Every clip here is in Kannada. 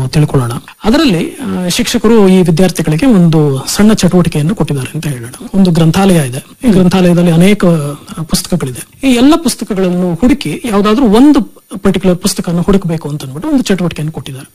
ತಿಳ್ಕೊಳ್ಳೋಣ ಅದರಲ್ಲಿ ಆ, ಶಿಕ್ಷಕರು ಈ ವಿದ್ಯಾರ್ಥಿಗಳಿಗೆ ಒಂದು ಸಣ್ಣ ಚಟುವಟಿಕೆಯನ್ನು ಕೊಟ್ಟಿದ್ದಾರೆ ಅಂತ ಹೇಳೋಣ ಒಂದು ಗ್ರಂಥಾಲಯ ಇದೆ ಈ ಗ್ರಂಥಾಲಯದಲ್ಲಿ ಅನೇಕ ಆ, ಪುಸ್ತಕಗಳಿದೆ ಈ ಎಲ್ಲ ಪುಸ್ತಕಗಳನ್ನು ಹುಡುಕಿ ಯಾವುದಾದ್ರೂ ಒಂದು ಪರ್ಟಿಕ್ಯುಲರ್ ಪುಸ್ತಕವನ್ನು ಹುಡುಕಬೇಕು ಅಂತ ಅಂದ್ಬಿಟ್ಟು ಒಂದು ಚಟುವಟಿಕೆಯನ್ನು ಕೊಟ್ಟಿದ್ದಾರೆ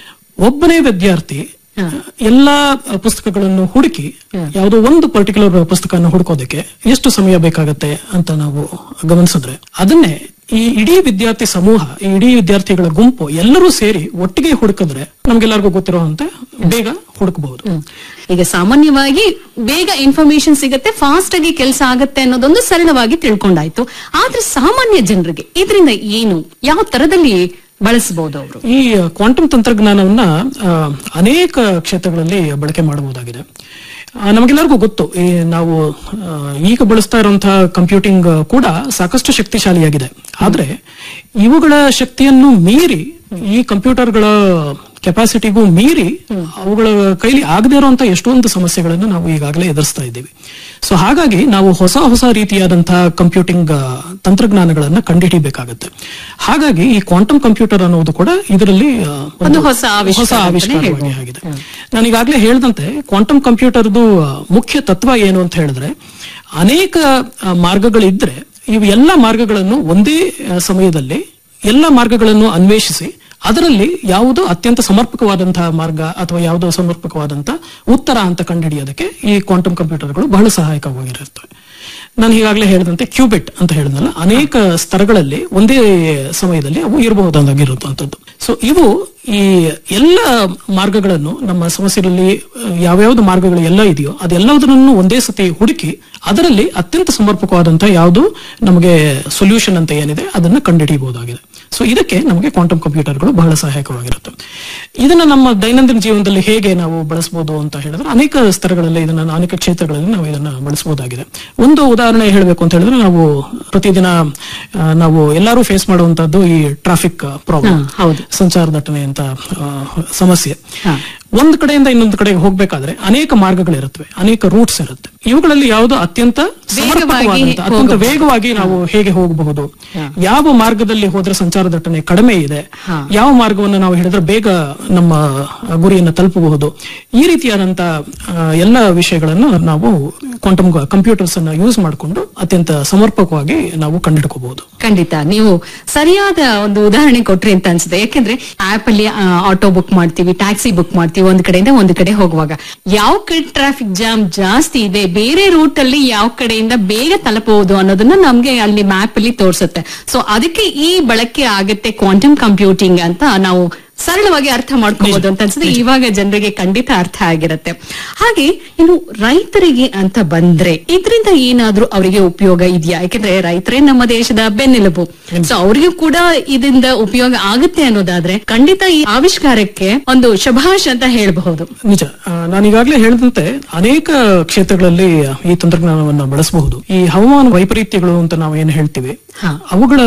ಒಬ್ಬನೇ ವಿದ್ಯಾರ್ಥಿ ಎಲ್ಲಾ ಪುಸ್ತಕಗಳನ್ನು ಹುಡುಕಿ ಯಾವುದೋ ಒಂದು ಪರ್ಟಿಕ್ಯುಲರ್ ಪುಸ್ತಕವನ್ನು ಹುಡುಕೋದಕ್ಕೆ ಎಷ್ಟು ಸಮಯ ಬೇಕಾಗತ್ತೆ ಅಂತ ನಾವು ಗಮನಿಸಿದ್ರೆ ಅದನ್ನೇ ಈ ಇಡೀ ವಿದ್ಯಾರ್ಥಿ ಸಮೂಹ ಈ ಇಡೀ ವಿದ್ಯಾರ್ಥಿಗಳ ಗುಂಪು ಎಲ್ಲರೂ ಸೇರಿ ಒಟ್ಟಿಗೆ ಹುಡುಕಿದ್ರೆ ನಮ್ಗೆಲ್ಲರಿಗೂ ಗೊತ್ತಿರುವಂತೆ ಬೇಗ ಹುಡುಕಬಹುದು ಈಗ ಸಾಮಾನ್ಯವಾಗಿ ಬೇಗ ಇನ್ಫಾರ್ಮೇಶನ್ ಸಿಗತ್ತೆ ಫಾಸ್ಟ್ ಆಗಿ ಕೆಲಸ ಆಗತ್ತೆ ಅನ್ನೋದೊಂದು ಸರಳವಾಗಿ ತಿಳ್ಕೊಂಡಾಯ್ತು ಆದ್ರೆ ಸಾಮಾನ್ಯ ಜನರಿಗೆ ಇದರಿಂದ ಏನು ಯಾವ ತರದಲ್ಲಿ ಬಳಸಬಹುದು ಅವರು ಈ ಕ್ವಾಂಟಮ್ ತಂತ್ರಜ್ಞಾನವನ್ನ ಆ, ಅನೇಕ ಕ್ಷೇತ್ರಗಳಲ್ಲಿ ಬಳಕೆ ಮಾಡಬಹುದಾಗಿದೆ ಆ, ನಮಗೆಲ್ಲರಿಗೂ ಗೊತ್ತು ಈ ನಾವು ಆ, ಈಗ ಬಳಸ್ತಾ ಇರುವಂತಹ ಕಂಪ್ಯೂಟಿಂಗ್ ಕೂಡ ಸಾಕಷ್ಟು ಶಕ್ತಿಶಾಲಿಯಾಗಿದೆ ಆದ್ರೆ ಇವುಗಳ ಶಕ್ತಿಯನ್ನು ಮೀರಿ ಈ ಕಂಪ್ಯೂಟರ್ಗಳ ಕೆಪಾಸಿಟಿಗೂ ಮೀರಿ ಅವುಗಳ ಕೈಲಿ ಆಗದೇ ಇರುವಂತಹ ಎಷ್ಟೊಂದು ಸಮಸ್ಯೆಗಳನ್ನು ನಾವು ಈಗಾಗಲೇ ಎದುರಿಸ್ತಾ ಇದ್ದೀವಿ ಸೊ ಹಾಗಾಗಿ ನಾವು ಹೊಸ ಹೊಸ ರೀತಿಯಾದಂತಹ ಕಂಪ್ಯೂಟಿಂಗ್ ಆ, ತಂತ್ರಜ್ಞಾನಗಳನ್ನ ಕಂಡುಹಿಡಿಬೇಕಾಗತ್ತೆ ಹಾಗಾಗಿ ಈ ಕ್ವಾಂಟಮ್ ಕಂಪ್ಯೂಟರ್ ಅನ್ನೋದು ಕೂಡ ಇದರಲ್ಲಿ ಆ, ಒಂದು ಹೊಸ ಆವಿಷ್ಕಾರ ಹೊಸ ಅಂತಾನೆ ಆವಿಷ್ಕಾರವಾಗಿ ಹೇಳ್ಬೋದು. ಆಗಿದೆ ನಾನು ಈಗಾಗಲೇ ಹೇಳಿದಂತೆ ಕ್ವಾಂಟಮ್ ಕಂಪ್ಯೂಟರ್ದು ಆ, ಮುಖ್ಯ ತತ್ವ ಏನು ಅಂತ ಹೇಳಿದ್ರೆ ಅನೇಕ ಆ, ಮಾರ್ಗಗಳಿದ್ರೆ ಇವು ಎಲ್ಲ ಮಾರ್ಗಗಳನ್ನು ಒಂದೇ ಆ, ಸಮಯದಲ್ಲಿ ಎಲ್ಲ ಮಾರ್ಗಗಳನ್ನು ಅನ್ವೇಷಿಸಿ ಅದರಲ್ಲಿ ಯಾವುದು ಅತ್ಯಂತ ಸಮರ್ಪಕವಾದಂತಹ ಮಾರ್ಗ ಅಥವಾ ಯಾವುದೋ ಸಮರ್ಪಕವಾದಂತಹ ಉತ್ತರ ಅಂತ ಕಂಡುಹಿಡಿಯೋದಕ್ಕೆ ಈ ಕ್ವಾಂಟಮ್ ಕಂಪ್ಯೂಟರ್ಗಳು ಬಹಳ ಸಹಾಯಕವಾಗಿರುತ್ತವೆ ನಾನು ಈಗಾಗಲೇ ಹೇಳಿದಂತೆ ಕ್ಯೂಬಿಟ್ ಅಂತ ಹೇಳಿದ್ನಲ್ಲ ಅನೇಕ ಸ್ತರಗಳಲ್ಲಿ ಒಂದೇ ಸಮಯದಲ್ಲಿ ಅವು ಇರಬಹುದಾಗಿರುತ್ತಂಥದ್ದು ಸೊ ಇವು ಈ ಎಲ್ಲ ಮಾರ್ಗಗಳನ್ನು ನಮ್ಮ ಸಮಸ್ಯೆಗಳಲ್ಲಿ ಅಹ್, ಯಾವ್ಯಾವ್ದು ಮಾರ್ಗಗಳು ಎಲ್ಲ ಇದೆಯೋ ಅದೆಲ್ಲದನ್ನು ಒಂದೇ ಸತಿ ಹುಡುಕಿ ಅದರಲ್ಲಿ ಅತ್ಯಂತ ಸಮರ್ಪಕವಾದಂತಹ ಯಾವುದು ನಮಗೆ ಸೊಲ್ಯೂಷನ್ ಅಂತ ಏನಿದೆ ಅದನ್ನ ಕಂಡುಹಿಡಿಯಬಹುದಾಗಿದೆ ಸೊ ಇದಕ್ಕೆ ನಮಗೆ ಕ್ವಾಂಟಮ್ ಕಂಪ್ಯೂಟರ್ಗಳು ಬಹಳ ಸಹಾಯಕವಾಗಿರುತ್ತೆ ಇದನ್ನ ನಮ್ಮ ದೈನಂದಿನ ಜೀವನದಲ್ಲಿ ಹೇಗೆ ನಾವು ಬಳಸಬಹುದು ಅಂತ ಹೇಳಿದ್ರೆ ಅನೇಕ ಸ್ತರಗಳಲ್ಲಿ ಇದನ್ನ ಅನೇಕ ಕ್ಷೇತ್ರಗಳಲ್ಲಿ ನಾವು ಇದನ್ನ ಬಳಸಬಹುದಾಗಿದೆ ಒಂದು ಉದಾಹರಣೆ ಹೇಳಬೇಕು ಅಂತ ಹೇಳಿದ್ರೆ ನಾವು ಪ್ರತಿದಿನ ಆ, ನಾವು ಎಲ್ಲರೂ ಫೇಸ್ ಮಾಡುವಂತದ್ದು ಈ ಟ್ರಾಫಿಕ್ ಪ್ರಾಬ್ಲಮ್ ಹಾ, ಹೌದು. ಸಂಚಾರ ದಟ್ಟಣೆ ಅಂತ ಆ, ಸಮಸ್ಯೆ ಹಾ. ಒಂದು ಕಡೆಯಿಂದ ಇನ್ನೊಂದು ಕಡೆಗೆ ಹೋಗ್ಬೇಕಾದ್ರೆ ಅನೇಕ ಮಾರ್ಗಗಳಿರುತ್ತವೆ ಅನೇಕ ರೂಟ್ಸ್ ಇರುತ್ತೆ ಇವುಗಳಲ್ಲಿ ಯಾವುದು ಅತ್ಯಂತ ಸಮರ್ಪಕವಾದಂತ ಅತ್ಯಂತ ಹೋಗಬಹುದು. ವೇಗವಾಗಿ ನಾವು ಹೇಗೆ ಹೋಗಬಹುದು ಯಾವ ಮಾರ್ಗದಲ್ಲಿ ಹೋದ್ರೆ ಸಂಚಾರ ದಟ್ಟಣೆ ಕಡಿಮೆ ಇದೆ ಹಾ. ಯಾವ ಮಾರ್ಗವನ್ನು ನಾವು ಹಿಡಿದ್ರೆ ಬೇಗ ನಮ್ಮ ಗುರಿಯನ್ನು ತಲುಪಬಹುದು ಈ ರೀತಿಯಾದಂತ ಆ, ಎಲ್ಲ ವಿಷಯಗಳನ್ನು ನಾವು ಕ್ವಾಂಟಮ್ ಕಂಪ್ಯೂಟರ್ಸ್ ಅನ್ನ ಯೂಸ್ ಮಾಡಿಕೊಂಡು ಅತ್ಯಂತ ಸಮರ್ಪಕವಾಗಿ ನಾವು ಕಂಡುಹಿಡ್ಕೋಬಹುದು ಖಂಡಿತ ನೀವು ಸರಿಯಾದ ಒಂದು ಉದಾಹರಣೆ ಕೊಟ್ರಿ ಅಂತ ಅನ್ಸುತ್ತೆ ಯಾಕೆಂದ್ರೆ ಆಪ್ ಅಲ್ಲಿ ಆಟೋ ಬುಕ್ ಮಾಡ್ತೀವಿ ಟ್ಯಾಕ್ಸಿ ಬುಕ್ ಮಾಡ್ತೀವಿ ಒಂದ್ ಕಡೆಯಿಂದ ಒಂದ್ ಕಡೆ ಹೋಗುವಾಗ ಯಾವ ಕಡೆ ಟ್ರಾಫಿಕ್ ಜಾಮ್ ಜಾಸ್ತಿ ಇದೆ ಬೇರೆ ರೂಟ್ ಅಲ್ಲಿ ಯಾವ ಕಡೆಯಿಂದ ಬೇಗ ತಲುಪಬಹುದು ಅನ್ನೋದನ್ನ ನಮ್ಗೆ ಅಲ್ಲಿ ಮ್ಯಾಪ್ ಅಲ್ಲಿ ತೋರಿಸುತ್ತೆ ಸೊ ಅದಕ್ಕೆ ಈ ಬಳಕೆ ಆಗತ್ತೆ ಕ್ವಾಂಟಮ್ ಕಂಪ್ಯೂಟಿಂಗ್ ಅಂತ ನಾವು ಸರಳವಾಗಿ ಅರ್ಥ ಮಾಡ್ಕೋಬಹುದು ಅಂತ ಅನ್ಸುತ್ತೆ ಇವಾಗ ಜನರಿಗೆ ಖಂಡಿತ ಅರ್ಥ ಆಗಿರತ್ತೆ ಹಾಗೆ ಇನ್ನು ರೈತರಿಗೆ ಅಂತ ಬಂದ್ರೆ ಇದರಿಂದ ಏನಾದ್ರೂ ಅವರಿಗೆ ಉಪಯೋಗ ಇದೆಯಾ ಯಾಕಂದ್ರೆ ರೈತರೇ ನಮ್ಮ ದೇಶದ ಬೆನ್ನೆಲುಬು ಸೊ ಅವರಿಗೂ ಕೂಡ ಇದರಿಂದ ಉಪಯೋಗ ಆಗುತ್ತೆ ಅನ್ನೋದಾದ್ರೆ ಖಂಡಿತ ಈ ಆವಿಷ್ಕಾರಕ್ಕೆ ಒಂದು ಶಭಾಷ್ ಅಂತ ಹೇಳಬಹುದು ನಿಜ ಆ, ನಾನು ಈಗಾಗಲೇ ಹೇಳಿದಂತೆ ಅನೇಕ ಕ್ಷೇತ್ರಗಳಲ್ಲಿ ಈ ತಂತ್ರಜ್ಞಾನವನ್ನ ಬಳಸಬಹುದು ಈ ಹವಾಮಾನ ವೈಪರೀತ್ಯಗಳು ಅಂತ ನಾವು ಏನು ಹೇಳ್ತೀವಿ ಹಾ. ಅವುಗಳ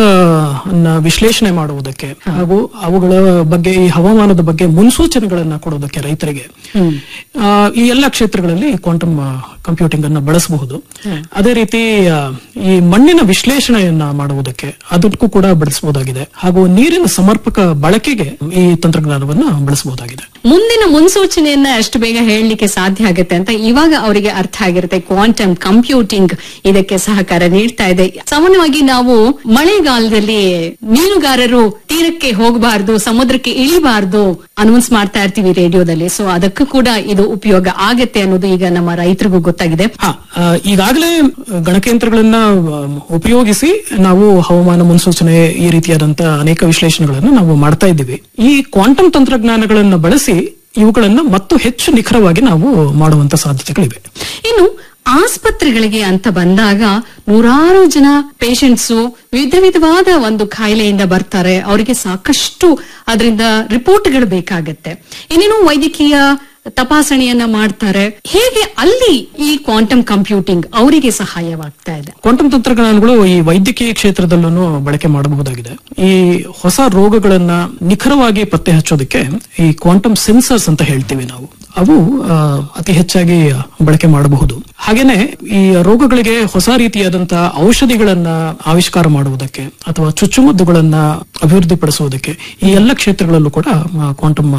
ವಿಶ್ಲೇಷಣೆ ಮಾಡುವುದಕ್ಕೆ ಹಾಗೂ ಅವುಗಳ ಬಗ್ಗೆ ಈ ಹವಾಮಾನದ ಬಗ್ಗೆ ಮುನ್ಸೂಚನೆಗಳನ್ನ ಕೊಡೋದಕ್ಕೆ ರೈತರಿಗೆ ಆ, ಈ ಎಲ್ಲ ಕ್ಷೇತ್ರಗಳಲ್ಲಿ ಕ್ವಾಂಟಮ್ ಕಂಪ್ಯೂಟಿಂಗ್ ಅನ್ನ ಬಳಸಬಹುದು ಅದೇ ರೀತಿ ಆ, ಈ ಮಣ್ಣಿನ ವಿಶ್ಲೇಷಣೆಯನ್ನ ಮಾಡುವುದಕ್ಕೆ ಅದಕ್ಕೂ ಕೂಡ ಬಳಸಬಹುದಾಗಿದೆ ಹಾಗೂ ನೀರಿನ ಸಮರ್ಪಕ ಬಳಕೆಗೆ ಈ ತಂತ್ರಜ್ಞಾನವನ್ನ ಬಳಸಬಹುದಾಗಿದೆ ಮುಂದಿನ ಮುನ್ಸೂಚನೆಯನ್ನ ಎಷ್ಟು ಬೇಗ ಹೇಳಲಿಕ್ಕೆ ಸಾಧ್ಯ ಆಗುತ್ತೆ ಅಂತ ಇವಾಗ ಅವರಿಗೆ ಅರ್ಥ ಆಗಿರುತ್ತೆ ಕ್ವಾಂಟಮ್ ಕಂಪ್ಯೂಟಿಂಗ್ ಇದಕ್ಕೆ ಸಹಕಾರ ನೀಡ್ತಾ ಇದೆ ಸಾಮಾನ್ಯವಾಗಿ ನಾವು ಮಳೆಗಾಲದಲ್ಲಿ ಮೀನುಗಾರರು ತೀರಕ್ಕೆ ಹೋಗಬಾರ್ದು ಸಮುದ್ರಕ್ಕೆ ಇಳಿಬಾರ್ದು ಅನೌನ್ಸ್ ಮಾಡ್ತಾ ಇರ್ತೀವಿ ರೇಡಿಯೋದಲ್ಲಿ ಸೊ ಅದಕ್ಕೂ ಕೂಡ ಇದು ಉಪಯೋಗ ಆಗತ್ತೆ ಅನ್ನೋದು ಈಗ ನಮ್ಮ ರೈತರಿಗೂ ಗೊತ್ತಾಗಿದೆ ಹಾ ಆ, ಈಗಾಗಲೇ ಗಣಕಯಂತ್ರಗಳನ್ನ ಆ, ಉಪಯೋಗಿಸಿ ನಾವು ಹವಾಮಾನ ಮುನ್ಸೂಚನೆ ಈ ರೀತಿಯಾದಂತ ಅನೇಕ ವಿಶ್ಲೇಷಣೆಗಳನ್ನು ನಾವು ಮಾಡ್ತಾ ಇದ್ದೀವಿ ಈ ಕ್ವಾಂಟಮ್ ತಂತ್ರಜ್ಞಾನಗಳನ್ನ ಬಳಸಿ ಇವುಗಳನ್ನ ಮತ್ತು ಹೆಚ್ಚು ನಿಖರವಾಗಿ ನಾವು ಮಾಡುವಂತ ಸಾಧ್ಯತೆಗಳಿವೆ ಇನ್ನು ಆಸ್ಪತ್ರೆಗಳಿಗೆ ಅಂತ ಬಂದಾಗ ನೂರಾರು ಜನ ಪೇಷಂಟ್ಸ್ ವಿಧ ವಿಧವಾದ ಒಂದು ಕಾಯಿಲೆಯಿಂದ ಬರ್ತಾರೆ ಅವರಿಗೆ ಸಾಕಷ್ಟು ಅದರಿಂದ ರಿಪೋರ್ಟ್ಗಳು ಬೇಕಾಗತ್ತೆ ಇನ್ನೇನು ವೈದ್ಯಕೀಯ ತಪಾಸಣೆಯನ್ನ ಮಾಡ್ತಾರೆ ಹೇಗೆ ಅಲ್ಲಿ ಈ ಕ್ವಾಂಟಮ್ ಕಂಪ್ಯೂಟಿಂಗ್ ಅವರಿಗೆ ಸಹಾಯವಾಗ್ತಾ ಇದೆ ಕ್ವಾಂಟಮ್ ತಂತ್ರಜ್ಞಾನಗಳು ಈ ವೈದ್ಯಕೀಯ ಕ್ಷೇತ್ರದಲ್ಲೂ ಬಳಕೆ ಮಾಡಬಹುದಾಗಿದೆ ಈ ಹೊಸ ರೋಗಗಳನ್ನ ನಿಖರವಾಗಿ ಪತ್ತೆ ಹಚ್ಚೋದಕ್ಕೆ ಈ ಕ್ವಾಂಟಮ್ ಸೆನ್ಸರ್ಸ್ ಅಂತ ಹೇಳ್ತೀವಿ ನಾವು ಅವು ಆ, ಅತಿ ಹೆಚ್ಚಾಗಿ ಬಳಕೆ ಮಾಡಬಹುದು ಹಾಗೇನೆ ಈ ರೋಗಗಳಿಗೆ ಹೊಸ ರೀತಿಯಾದಂತಹ ಔಷಧಿಗಳನ್ನ ಆವಿಷ್ಕಾರ ಮಾಡುವುದಕ್ಕೆ ಅಥವಾ ಚುಚ್ಚುಮದ್ದುಗಳನ್ನ ಅಭಿವೃದ್ಧಿಪಡಿಸುವುದಕ್ಕೆ ಈ ಎಲ್ಲ ಕ್ಷೇತ್ರಗಳಲ್ಲೂ ಕೂಡ ಕ್ವಾಂಟಮ್